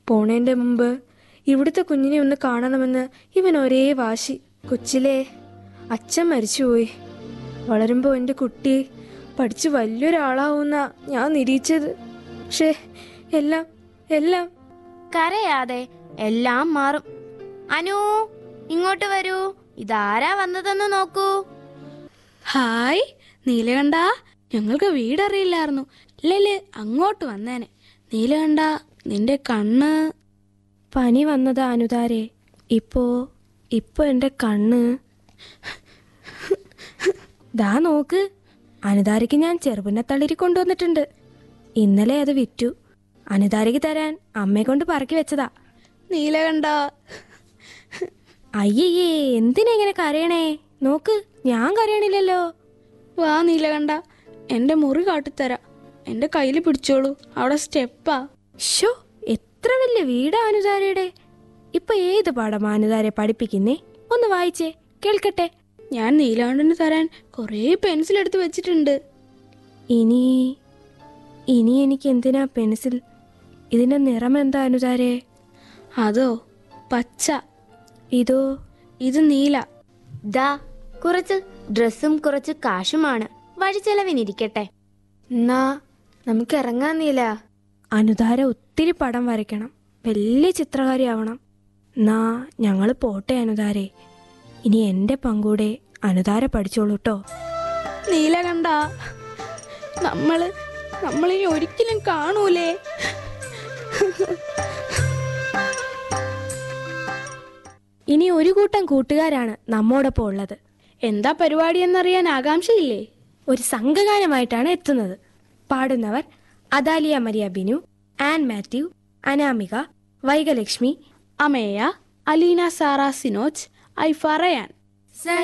പോണേന്റെ മുമ്പ് ഇവിടുത്തെ കുഞ്ഞിനെ ഒന്ന് കാണണമെന്ന് ഇവൻ ഒരേ വാശി കൊച്ചിലെ അച്ഛൻ മരിച്ചുപോയി വളരുമ്പോൾ എൻ്റെ കുട്ടി പഠിച്ച് വലിയൊരാളാവുന്ന ഞാൻ നിരീക്ഷിച്ചത് പക്ഷേ എല്ലാം എല്ലാം കരയാതെ എല്ലാം മാറും അനു ഇങ്ങോട്ട് വരൂ ഇതാരാ വന്നതെന്ന് നോക്കൂ ഹായ് നീലകണ്ഠ ഞങ്ങൾക്ക് വീടറിയില്ലായിരുന്നു ഇല്ലല്ലേ അങ്ങോട്ട് വന്നേനെ നീലകണ്ഠ നിന്റെ കണ്ണ് പനി വന്നതാ അനുതാരെ ഇപ്പോ ഇപ്പൊ എൻ്റെ കണ്ണ് ദാ നോക്ക് അനുതാരയ്ക്ക് ഞാൻ ചെറുപിന്നത്തളിരി കൊണ്ടുവന്നിട്ടുണ്ട് ഇന്നലെ അത് വിറ്റു അനുതാരയ്ക്ക് തരാൻ അമ്മയെ കൊണ്ട് പറക്കി വെച്ചതാ നീലകണ്ഠ അയ്യയ്യേ എന്തിനാ ഇങ്ങനെ കരയണേ നോക്ക് ഞാൻ കരയണില്ലല്ലോ വാ നീലകണ്ഠ എന്റെ മുറി കാട്ടിത്തരാം എന്റെ കയ്യിൽ പിടിച്ചോളൂ അവിടെ സ്റ്റെപ്പാ ഷോ എത്ര വലിയ വീടാ അനുതാരയുടെ ഇപ്പൊ ഏത് പാഠമാ അനുതാരെ പഠിപ്പിക്കുന്നേ ഒന്ന് വായിച്ചേ കേൾക്കട്ടെ ഞാൻ നീലകണ്ഠന് തരാൻ കുറേ പെൻസിൽ എടുത്ത് വെച്ചിട്ടുണ്ട് ഇനി ഇനി എനിക്ക് എന്തിനാ പെൻസിൽ ഇതിന്റെ നിറം എന്താ അനുതാരെ അതോ പച്ച ഇതോ ഇത് നീല ദാ കുറച്ച് ഡ്രസ്സും കുറച്ച് കാശുമാണ് വഴിച്ചെലവിനിരിക്കട്ടെ എന്നാ നമുക്ക് ഇറങ്ങാൻ നീല അനുതാര ഒത്തിരി പടം വരയ്ക്കണം വലിയ ചിത്രകാരിയാവണം എന്നാ ഞങ്ങൾ പോട്ടെ അനുതാരെ ഇനി എന്റെ പങ്കൂടെ അനുതാര പഠിച്ചോളൂ ട്ടോ നീലകണ്ഠ നമ്മള് നമ്മളിനി ഒരിക്കലും കാണൂലേ ഇനി ഒരു കൂട്ടം കൂട്ടുകാരാണ് നമ്മോടൊപ്പം ഉള്ളത് എന്താ പരിപാടി എന്നറിയാൻ ആകാംക്ഷയില്ലേ ഒരു സംഘഗാനമായിട്ടാണ് എത്തുന്നത് പാടുന്നവർ അദാലിയ മരിയ ബിനു ആൻ മാത്യു അനാമിക വൈഗലക്ഷ്മി അമേയ അലീന സാറ സിനോജ് ഐ ഫറയാൻ